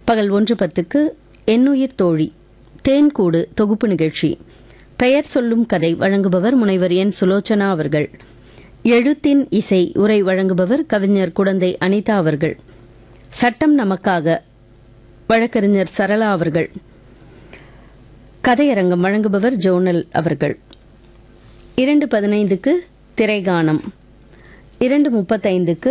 பகல் ஒன்று பத்துக்கு எண்ணுயிர் தோழி தேன்கூடு தொகுப்பு நிகழ்ச்சி பெயர் சொல்லும் கதை வழங்குபவர் முனைவர் என் சுலோச்சனா அவர்கள் எழுத்தின் இசை உரை வழங்குபவர் கவிஞர் குடந்தை அனிதா அவர்கள் சட்டம் நமக்காக வழக்கறிஞர் சரளா அவர்கள் கதையரங்கம் வழங்குபவர் ஜோனல் அவர்கள் இரண்டு பதினைந்துக்கு திரைகானம் இரண்டு முப்பத்தைந்துக்கு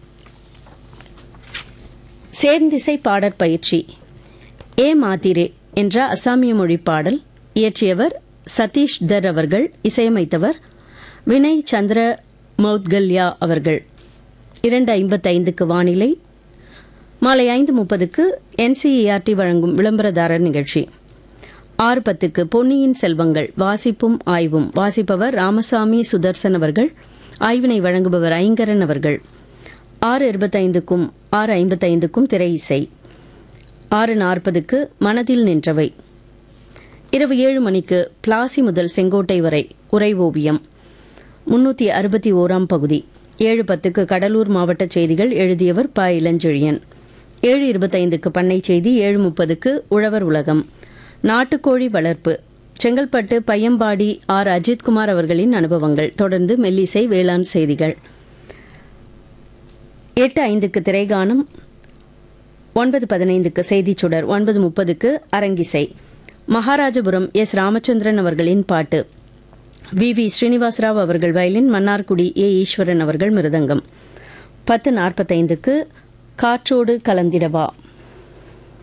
சேர்ந்திசை பாடற் பயிற்சி ஏ மாதிரே என்ற அசாமிய மொழி பாடல் இயற்றியவர் சதீஷ் தர் அவர்கள் இசையமைத்தவர் வினய் சந்திர மௌத்கல்யா அவர்கள் இரண்டு ஐம்பத்தைந்துக்கு வானிலை மாலை ஐந்து முப்பதுக்கு என்சிஇஆர்டி வழங்கும் விளம்பரதாரர் நிகழ்ச்சி ஆறு பத்துக்கு பொன்னியின் செல்வங்கள் வாசிப்பும் ஆய்வும் வாசிப்பவர் ராமசாமி சுதர்சன் அவர்கள் ஆய்வினை வழங்குபவர் ஐங்கரன் அவர்கள் ஆறு இருபத்தைந்துக்கும் ஆறு ஐம்பத்தைந்துக்கும் திரை இசை ஆறு நாற்பதுக்கு மனதில் நின்றவை இரவு ஏழு மணிக்கு பிளாசி முதல் செங்கோட்டை வரை உரை ஓவியம் முன்னூற்றி அறுபத்தி ஓராம் பகுதி ஏழு பத்துக்கு கடலூர் மாவட்ட செய்திகள் எழுதியவர் ப இளஞ்செழியன் ஏழு இருபத்தைந்துக்கு பண்ணை செய்தி ஏழு முப்பதுக்கு உழவர் உலகம் நாட்டுக்கோழி வளர்ப்பு செங்கல்பட்டு பையம்பாடி ஆர் அஜித்குமார் அவர்களின் அனுபவங்கள் தொடர்ந்து மெல்லிசை வேளாண் செய்திகள் எட்டு ஐந்துக்கு திரைகானம் ஒன்பது பதினைந்துக்கு செய்திச் சுடர் ஒன்பது முப்பதுக்கு அரங்கிசை மகாராஜபுரம் எஸ் ராமச்சந்திரன் அவர்களின் பாட்டு வி வி ஸ்ரீனிவாசராவ் அவர்கள் வயலின் மன்னார்குடி ஏ ஈஸ்வரன் அவர்கள் மிருதங்கம் பத்து நாற்பத்தைந்துக்கு காற்றோடு கலந்திடவா